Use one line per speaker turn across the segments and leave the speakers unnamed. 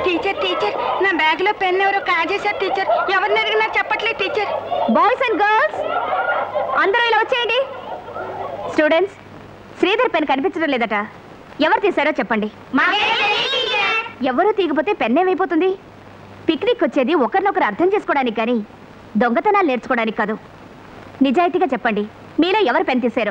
teacher teacher నా bag లో pen ఎవరో కాజేశారు టీచర్ ఎవరిని అడిగినా చెప్పట్లేదు టీచర్
బాయ్స్ అండ్ గర్ల్స్ అందరూ ఇలా వచ్చేయండి స్టూడెంట్స్ శ్రీధర్ పెన్ కనిపించడం లేదట ఎవరు తీశారో చెప్పండి ఎవరూ తీయకపోతే పెన్ ఏమైపోతుంది పిక్నిక్ వచ్చేది ఒకరినొకరు అర్థం చేసుకోవడానికి కానీ దొంగతనాలు నేర్చుకోవడానికి కాదు నిజాయితీగా చెప్పండి మీలో ఎవరు పెన్ తీశారో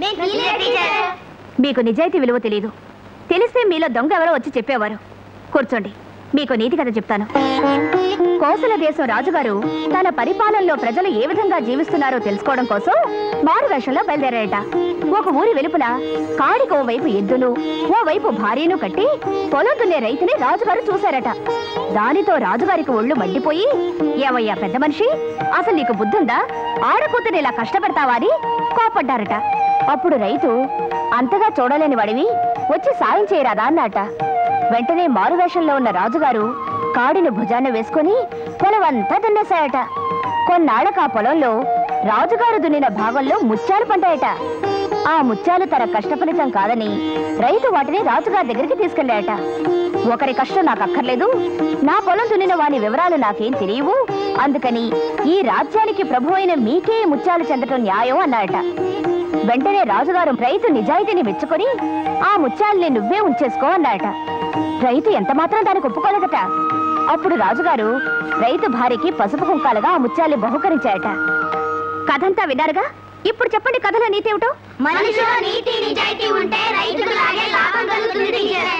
మీకు నిజాయితీ విలువ తెలియదు తెలిస్తే మీలో దొంగ ఎవరో వచ్చి చెప్పేవారు కూర్చోండి మీకు నీతి కథ చెప్తాను కోసల దేశం రాజుగారు తన పరిపాలనలో ప్రజలు ఏ విధంగా జీవిస్తున్నారో తెలుసుకోవడం కోసం మారు వేషంలో బయలుదేరారట ఒక ఊరి వెలుపల కాడికి ఓవైపు ఎద్దులు ఓవైపు భార్యను కట్టి పొలం దున్నే రైతుని రాజుగారు చూశారట దానితో రాజుగారికి ఒళ్ళు మండిపోయి ఏమయ్యా పెద్ద మనిషి అసలు నీకు బుద్ధుందా ఆడకూతురు ఇలా కష్టపడతావా అని కోపడ్డారట అప్పుడు రైతు అంతగా చూడలేని వాడివి వచ్చి సాయం చేయరాదా అన్నట వెంటనే మారువేషంలో ఉన్న రాజుగారు కాడిని భుజాన వేసుకుని పొలమంతా దున్నేశాయట కొన్నాళ్ళకు ఆ పొలంలో రాజుగారు దున్నిన భాగంలో ముత్యాలు పంటాయట ఆ ముత్యాలు తన కష్టఫలితం కాదని రైతు వాటిని రాజుగారి దగ్గరికి తీసుకెళ్ళాయట ఒకరి కష్టం నాకు అక్కర్లేదు నా పొలం దున్నిన వాని వివరాలు నాకేం తెలియవు అందుకని ఈ రాజ్యానికి ప్రభు అయిన మీకే ఈ ముత్యాలు చెందటం న్యాయం అన్నాడట వెంటనే రాజుగారు రైతు నిజాయితీని మెచ్చుకొని ఆ ముత్యాల్ని నువ్వే ఉంచేసుకో అన్నాడట రైతు ఎంత మాత్రం దానికి ఒప్పుకోలేదట అప్పుడు రాజుగారు రైతు భార్యకి పసుపు కుంకాలుగా ఆ ముత్యాల్ని బహుకరించాయట కథంతా విన్నారుగా ఇప్పుడు చెప్పండి కథలో నీతి ఏమిటో
మనిషిలో నీతి నిజాయితీ ఉంటే రైతుకు లాగే లాభం కలుగుతుంది టీచర్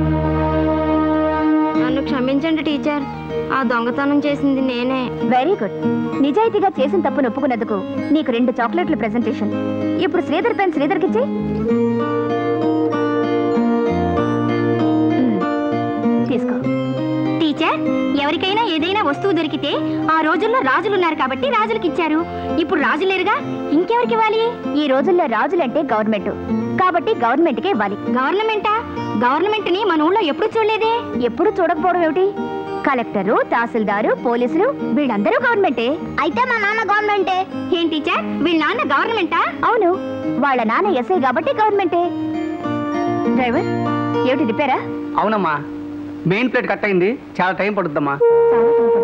నన్ను క్షమించండి టీచర్ ఆ దొంగతనం చేసింది నేనే
వెరీ గుడ్ నిజాయితీగా చేసిన తప్పును ఒప్పుకున్నందుకు నీకు రెండు చాక్లెట్ల ప్రెజెంటేషన్ ఇప్పుడు శ్రీధర్ పెన్ శ్రీధర్కి ఇచ్చే తీసుకో
టీచర్ ఎవరికైనా ఏదైనా వస్తువు దొరికితే ఆ రోజుల్లో రాజులున్నారు కాబట్టి రాజులకు ఇచ్చారు ఇప్పుడు రాజు లేరుగా ఇంకెవరికి ఇవ్వాలి
ఈ రోజుల్లో రాజులంటే గవర్నమెంట్ కాబట్టి గవర్నమెంట్కే ఇవ్వాలి
గవర్నమెంటా గవర్నమెంట్ ని మన ఊళ్ళో ఎప్పుడు చూడలేదే
ఎప్పుడు చూడకపోవడం ఏమిటి కలెక్టరు తహసీల్దారు పోలీసులు వీళ్ళందరూ గవర్నమెంటే
అయితే మా నాన్న గవర్నమెంటే
ఏం టీచర్ వీళ్ళ నాన్న గవర్నమెంటా
అవును వాళ్ళ నాన్న ఎస్ఐ కాబట్టి గవర్నమెంటే డ్రైవర్ ఏమిటి రిపేరా
అవునమ్మా మెయిన్ ప్లేట్ కట్ అయింది చాలా టైం పడుద్దమ్మా
చాలా టైం